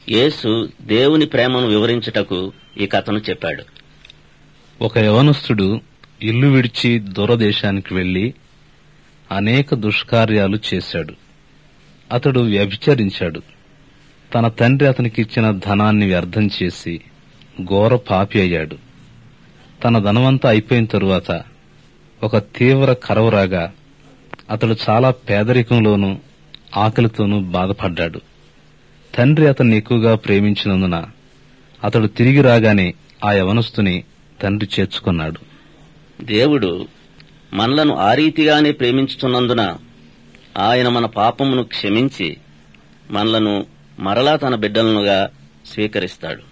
యేసు దేవుని ప్రేమను వివరించుటకు ఈ కథను చెప్పాడు ఒక యవనస్తుడు ఇల్లు విడిచి దూరదేశానికి వెళ్లి అనేక దుష్కార్యాలు చేశాడు అతడు వ్యభిచరించాడు తన తండ్రి అతనికి ఇచ్చిన ధనాన్ని వ్యర్థం చేసి ఘోర పాపి అయ్యాడు తన ధనమంతా అయిపోయిన తరువాత ఒక తీవ్ర కరవరాగా అతడు చాలా పేదరికంలోనూ ఆకలితోనూ బాధపడ్డాడు తండ్రి అతన్ని ఎక్కువగా ప్రేమించినందున అతడు తిరిగి రాగానే ఆ యవనస్తుని తండ్రి చేర్చుకున్నాడు దేవుడు మనలను ఆ రీతిగానే ప్రేమించుతున్నందున ఆయన మన పాపమును క్షమించి మనలను మరలా తన బిడ్డలనుగా స్వీకరిస్తాడు